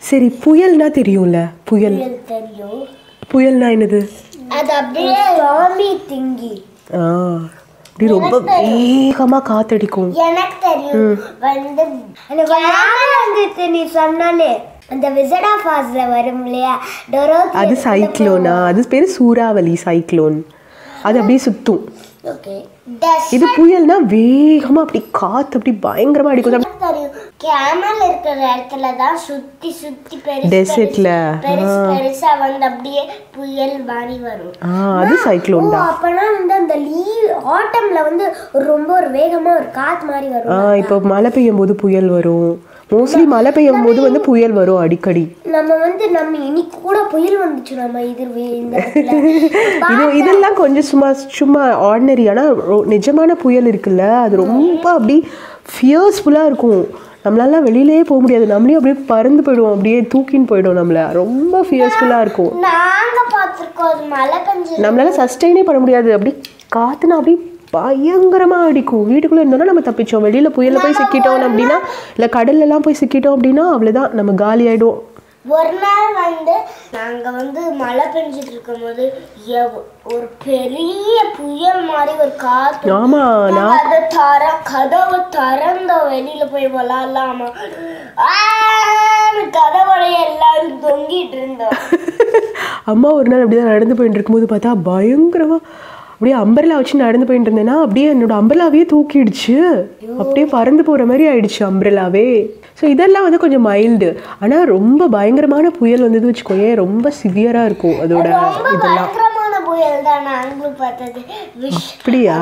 சரி புயல்னா தெரியும்ல புயல் புயல் தெரியும் புயல்னா என்னது அது அப்படியே சாமி திங்கி ஆ அப்படி ரொம்ப வேகமாக காத்தடிக்கும் எனக்கு தெரியும் வந்து எனக்கு வந்துட்டு நீ சொன்னாலே அந்த விசடா ஃபால்ஸ்ல வரும் இல்லையா டொரோத்தி அது சைக்ளோனா அது பேர் சூறாவளி சைக்ளோன் அது அப்படியே சுத்தும் ஓகே டஸ் இது புயல்னா வேகமாக அப்படி காற்று அப்படி பயங்கரமாக அடிக்கும் எனக்கு தெரியும் கேமல் இருக்கிற இடத்துல தான் சுத்தி சுத்தி பெருசு Desertல. பெருசு பெருசா வந்து அப்படியே புயல் மாதிரி வரும் ஆ அது சைக்ளோன் ஓ தான் அப்பனா வந்து அந்த லீவ் ஆட்டம்ல வந்து ஒரு ரொம்ப ஒரு வேகமா ஒரு காத்து மாதிரி ஆ வரும் இப்போ மழை பெய்யும் போது புயல் வரும் மோஸ்ட்லி மழை பெய்யும் போது வந்து புயல் வரும் அடிக்கடி நம்ம வந்து நம்ம இன்னைக்கு கூட புயல் வந்துச்சு நம்ம இது வே- இந்த இடத்துல. இது இதெல்லாம் கொஞ்சம் சும்மா சும்மா ஆர்டினரி ஆனால் நிஜமான புயல் இருக்குல்ல அது ரொம்ப அப்படி ஃபியர்ஸ்ஃபுல்லாக இருக்கும் நம்மளால வெளியிலேயே போக முடியாது நம்மளே அப்படியே பறந்து போயிடுவோம் அப்படியே தூக்கின்னு போயிடும் நம்மள ரொம்ப ஃபியர்ஸ்ஃபுல்லாக இருக்கும் நாங்க பார்த்திருக்கோம் அது மழை பெஞ்சு நம்மளால சஸ்டெயினே பண்ண முடியாது அப்படி காத்துனா அப்படி பயங்கரமாக அடிக்கும் வீட்டுக்குள்ளே இருந்தோம்னா நம்ம தப்பிச்சோம் வெளியில் புயலில் போய் சிக்கிட்டோம் அப்படின்னா இல்லை கடல்லலாம் போய் சிக்கிட்டோம் அப்படின்னா அவ்வளோதான் நம்ம காலி ஆயிடுவோம் ஒரு நாள் வந்து நாங்க வந்து மழை பெஞ்சிட்டு இருக்கும்போது எவ்- ஒரு பெரிய புயல் மாதிரி ஒரு காத்து ஆமா நான் அதை தர கதவு திறந்த வெளியில போய் விளாடலாமா கதவோட எல்லாரும் தொங்கிட்டு இருந்தோம் அம்மா ஒரு நாள் அப்படிதான் நடந்து போயிட்டு இருக்கும்போது பார்த்தா பயங்கரமா அப்படியே அம்பர்லா வச்சு நடந்து போயிட்டு இருந்தேன்னா அப்படியே என்னோட அம்பர்லாவே தூக்கிடுச்சு அப்படியே பறந்து போற மாதிரி ஆயிடுச்சு அம்பர்லாவே ஸோ இதெல்லாம் வந்து கொஞ்சம் மைல்டு ஆனால் ரொம்ப பயங்கரமான புயல் வந்தது வச்சுக்கோயேன் ரொம்ப சிவியராக இருக்கும் அதோட ரொம்ப பயங்கரமான புயல் தான் நாங்களும் பார்த்தது விஷ் அப்படியா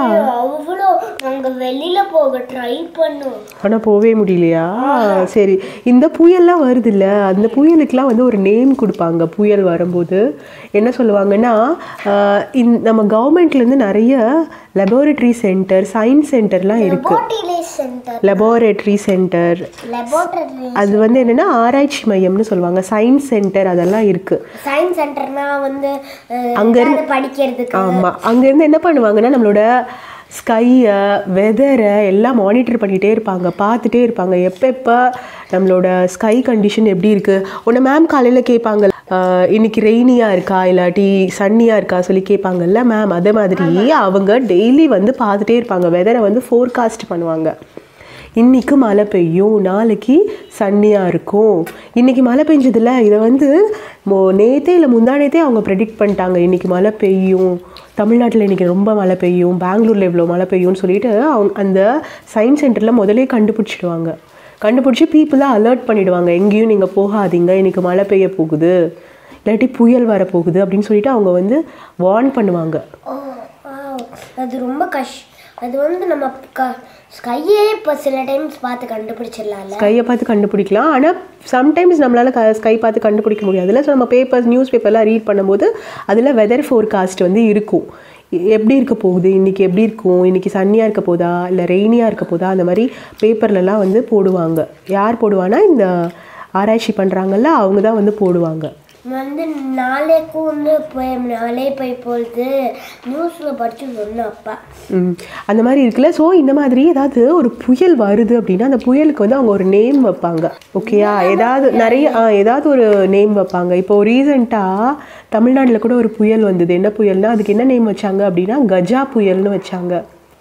அவ்வளோ நாங்க வெளியில போக ட்ரை பண்ணோம் ஆனால் போவே முடியலையா சரி இந்த புயல்லாம் வருது இல்ல அந்த புயலுக்கெல்லாம் வந்து ஒரு நேம் கொடுப்பாங்க புயல் வரும்போது என்ன சொல்லுவாங்கன்னா ஆஹ் இந்த நம்ம கவர்மெண்ட்லேருந்து நிறைய லெபார்டரி சென்டர் சயின்ஸ் சென்டர்லாம் இருக்கு போட்டிலே சென்டர் லெபார்டரி சென்டர் லெபோரட்டரி அது வந்து என்னன்னா ஆராய்ச்சி மையம்னு சொல்லுவாங்க சயின்ஸ் சென்டர் அதெல்லாம் இருக்கு சயின்ஸ் சென்டர்னா வந்து அஹ், அங்க இருந்து- ஏதாவது படிக்கிறதுக்கு ஆமாம் அங்கேருந்து என்ன பண்ணுவாங்கன்னா நம்மளோட ஸ்கையை வெதரை எல்லாம் மானிட்டர் பண்ணிகிட்டே இருப்பாங்க பார்த்துட்டே இருப்பாங்க எப்போ எப்போ நம்மளோட ஸ்கை கண்டிஷன் எப்படி இருக்குது உன்னை மேம் காலையில் கேட்பாங்க ஆஹ், இன்னைக்கு ரெய்னியாக இருக்கா இல்லாட்டி சன்னியாக இருக்கா சொல்லி கேட்பாங்கல்ல மேம் அதே மாதிரி அவங்க டெய்லி வந்து பார்த்துட்டே இருப்பாங்க வெதரை வந்து ஃபோர்காஸ்ட் பண்ணுவாங்க இன்னைக்கு மழை பெய்யும் நாளைக்கு சன்னியாக இருக்கும் இன்னைக்கு மழை பெஞ்சதில்ல இதை வந்து மோ நேத்தே இல்லை முந்தா நேத்தே அவங்க ப்ரெடிக்ட் பண்ணிட்டாங்க இன்னைக்கு மழை பெய்யும் தமிழ்நாட்டில் இன்னைக்கு ரொம்ப மழை பெய்யும் பெங்களூரில் இவ்வளோ மழை பெய்யும்னு சொல்லிட்டு அவங்க அந்த சயின்ஸ் சென்டரில் முதலே கண்டுபிடிச்சிடுவாங்க கண்டுபிடிச்சி பீப்புளாக அலர்ட் பண்ணிடுவாங்க எங்கேயும் நீங்கள் போகாதீங்க இன்னைக்கு மழை பெய்ய போகுது இல்லாட்டி புயல் வர போகுது அப்படின்னு சொல்லிட்டு அவங்க வந்து வார்ன் பண்ணுவாங்க ஓ wow. அது ரொம்ப கஷ் அது வந்து நம்ம க ஸ்கையே இப்போ சில டைம்ஸ் பார்த்து கண்டுபிடிச்சிடலாம்ல ஸ்கையை பார்த்து கண்டுபிடிக்கலாம் ஆனால் சம்டைம்ஸ் நம்மளால் க ஸ்கை பார்த்து கண்டுபிடிக்க முடியாதுல்ல ஸோ நம்ம பேப்பர்ஸ் நியூஸ் பேப்பர்லாம் ரீட் பண்ணும்போது அதில் வெதர் ஃபோர்காஸ்ட் வந்து இருக்கும் எ- எப்படி இருக்க போகுது இன்றைக்கி எப்படி இருக்கும் இன்றைக்கி சன்னியாக இருக்க போதா இல்லை ரெய்னியாக இருக்க போதா அந்த மாதிரி பேப்பர்லலாம் வந்து போடுவாங்க யார் போடுவானா இந்த ஆராய்ச்சி பண்ணுறாங்கல்ல அவங்க தான் வந்து போடுவாங்க வந்து நாளைக்கும் வந்து போய் நாளே போய் போகுது நியூஸில் படிச்சு சொன்ன அப்பா ம். அந்த மாதிரி இருக்குல்ல ஸோ இந்த மாதிரி ஏதாவது ஒரு புயல் வருது அப்படின்னா அந்த புயலுக்கு வந்து அவங்க ஒரு நேம் வைப்பாங்க ஓகேயா ஏதாவது நிறைய ஆ ஏதாவது ஒரு நேம் வைப்பாங்க இப்போ ரீசெண்டாக தமிழ்நாட்டில் கூட ஒரு புயல் வந்தது என்ன புயல்னா அதுக்கு என்ன நேம் வச்சாங்க அப்படின்னா கஜா புயல்னு வச்சாங்க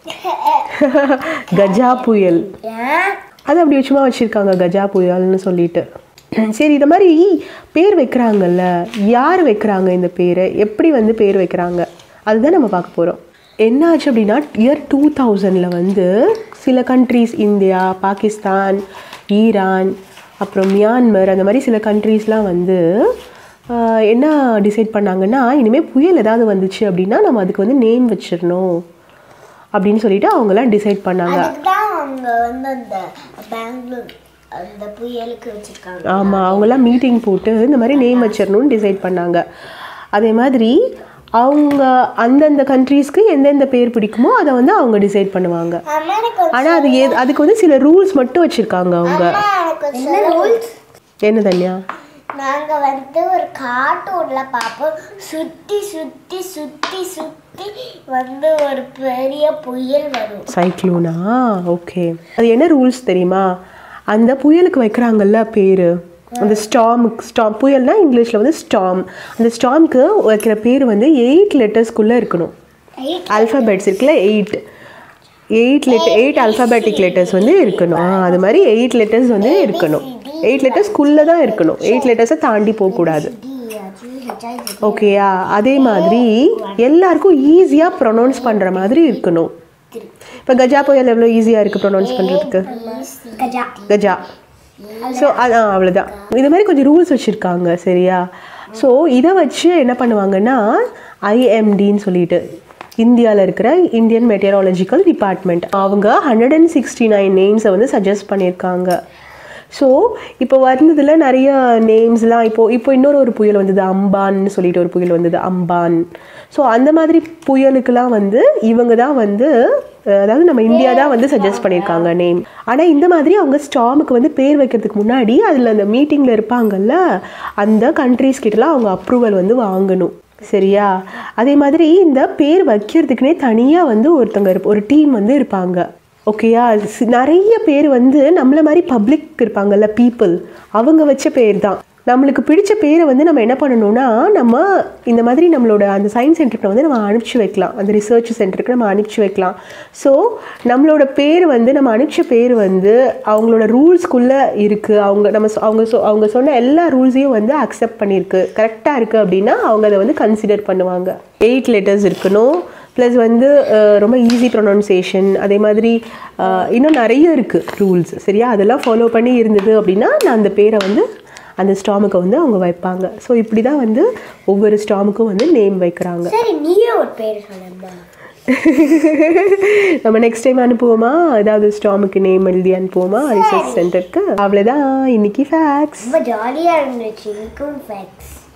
கஜா புயல் ஏன் அது அப்படி சும்மா வச்சுருக்காங்க கஜா புயல்னு சொல்லிட்டு சரி இந்த மாதிரி பேர் வைக்கிறாங்கல்ல யார் வைக்கிறாங்க இந்த பேரை எப்படி வந்து பேர் வைக்கிறாங்க அதுதான் நம்ம பார்க்க போகிறோம் என்ன ஆச்சு அப்படின்னா இயர் டூ தௌசண்டில் வந்து சில கண்ட்ரீஸ் இந்தியா பாகிஸ்தான் ஈரான் அப்புறம் மியான்மர் அந்த மாதிரி சில கண்ட்ரீஸ்லாம் வந்து ஆஹ், என்ன டிசைட் பண்ணாங்கன்னா இனிமேல் புயல் ஏதாவது வந்துச்சு அப்படின்னா நம்ம அதுக்கு வந்து நேம் வச்சிடணும் அப்படின்னு சொல்லிட்டு அவங்களாம் டிசைட் பண்ணாங்க அதுக்கு தான் அவங்க வந்து அந்த பெங்களூர் அந்த புயலுக்கு வச்சிருக்காங்க ஆமாம் அவங்கெல்லாம் மீட்டிங் போட்டு இந்த மாதிரி நேம் வச்சிடணும்னு டிசைட் பண்ணாங்க அதே மாதிரி அவங்க அந்தந்த கண்ட்ரீஸ்க்கு எந்தெந்த பேர் பிடிக்குமோ அதை வந்து அவங்க டிசைட் பண்ணுவாங்க அமெரிக்கா ஆனால் அது ஏ அதுக்கு வந்து சில ரூல்ஸ் மட்டும் வச்சுருக்காங்க அவங்க என்ன ரூல்ஸ் என்ன தன்யா நாங்க வந்து ஒரு கார்ட்டூன்ல பார்ப்போம் சுத்தி சுத்தி சுத்தி சுத்தி வந்து ஒரு பெரிய புயல் வரும் சைக்ளோனா ஓகே அது என்ன ரூல்ஸ் தெரியுமா அந்த புயலுக்கு வைக்கிறாங்கல்ல பேர் அந்த ஸ்டாம் ஸ்டாம் புயல்னா இங்கிலீஷில் வந்து ஸ்டாம் அந்த ஸ்டாம்க்கு வைக்கிற பேர் வந்து எயிட் லெட்டர்ஸ்குள்ளே இருக்கணும் ஆல்ஃபபெட்ஸ் இருக்குல்ல eight eight letter eight alphabetic letters வந்து இருக்கணும் ஆ, அது மாதிரி எயிட் லெட்டர்ஸ் வந்து இருக்கணும் எயிட் லெட்டர்ஸ்குள்ளே தான் இருக்கணும் எயிட் லெட்டர்ஸை தாண்டி போகக்கூடாது ஓகேயா அதே மாதிரி எல்லாருக்கும் ஈஸியாக ப்ரொனவுன்ஸ் பண்ணுற மாதிரி இருக்கணும் இப்போ கஜா புயல் எவ்வளோ ஈஸியாக இருக்குது ப்ரொனவுன்ஸ் பண்ணுறதுக்கு கஜா கஜா ஸோ அதான் அவ்வளோதான் இது மாதிரி கொஞ்சம் ரூல்ஸ் வச்சுருக்காங்க சரியா ஸோ இதை வச்சு என்ன பண்ணுவாங்கன்னா ஐஎம்டின்னு சொல்லிட்டு இந்தியாவில் இருக்கிற இந்தியன் மெட்டியராலஜிக்கல் டிபார்ட்மெண்ட் அவங்க ஹண்ட்ரட் அண்ட் சிக்ஸ்டி நைன் நேம்ஸை வந்து சஜஸ்ட் பண்ணியிருக்காங்க ஸோ இப்போ வந்ததுல நிறைய நேம்ஸ்லாம் இப்போ இப்போ இன்னொரு ஒரு புயல் வந்தது அம்பான்னு சொல்லிட்டு ஒரு புயல் வந்தது அம்பான் ஸோ அந்த மாதிரி புயலுக்கெல்லாம் வந்து இவங்க தான் வந்து அஹ், அதாவது நம்ம இந்தியா தான் வந்து சஜஸ்ட் பண்ணியிருக்காங்க நேம் ஆனால் இந்த மாதிரி அவங்க ஸ்டாமுக்கு வந்து பேர் வைக்கிறதுக்கு முன்னாடி அதில் அந்த மீட்டிங்கில் இருப்பாங்கல்ல அந்த கண்ட்ரீஸ் கிட்டலாம் அவங்க அப்ரூவல் வந்து வாங்கணும் சரியா அதே மாதிரி இந்த பேர் வைக்கிறதுக்குனே தனியாக வந்து ஒருத்தங்க இருப்ப- ஒரு டீம் வந்து இருப்பாங்க ஓகேயா சி- நிறைய பேர் வந்து நம்மள மாதிரி பப்ளிக் இருப்பாங்கல்ல பீப்புள் அவங்க வச்ச பேர் தான் நம்மளுக்கு பிடிச்ச பேரை வந்து நம்ம என்ன பண்ணணும்னா நம்ம இந்த மாதிரி நம்மளோட அந்த சயின்ஸ் சென்டருக்கு வந்து நம்ம அனுப்பிச்சி வைக்கலாம் அந்த ரிசர்ச் சென்டருக்கு நம்ம அனுப்பிச்சி வைக்கலாம் ஸோ நம்மளோட பேர் வந்து நம்ம அனுப்பிச்ச பேர் வந்து அவங்களோட ரூல்ஸ்குள்ளே இருக்குது அவங்க நம்ம சொ- அவங்க சொ- அவங்க சொன்ன எல்லா ரூல்ஸையும் வந்து அக்செப்ட் பண்ணியிருக்கு கரெக்டாக இருக்குது அப்படின்னா அவங்க அதை வந்து கன்சிடர் பண்ணுவாங்க எயிட் லெட்டர்ஸ் இருக்கணும் ப்ளஸ் வந்து அஹ், ரொம்ப ஈஸி ப்ரொனவுன்சியேஷன் அதே மாதிரி அஹ், இன்னும் நிறைய இருக்குது ரூல்ஸ் சரியா அதெல்லாம் ஃபாலோ பண்ணி இருந்தது அப்படின்னா நான் அந்த பேரை வந்து அந்த ஸ்டாமுக்கு வந்து அவங்க வைப்பாங்க ஸோ இப்படி தான் வந்து ஒவ்வொரு ஸ்டாமுக்கும் வந்து நேம் வைக்கிறாங்க சரி நீயே ஒரு பேர் சொல்லுமா நம்ம நெக்ஸ்ட் டைம் அனுப்புவோமா ஏதாவது ஸ்டாமுக்கு நேம் எழுதி அனுப்புவோமா ரிசர்ச் சென்டருக்கு அவ்வளோதான் இன்னைக்கு ஃபேக்ஸ் ரொம்ப ஜாலியாக இருந்துச்சு எனக்கும் ஃபேக்ஸ்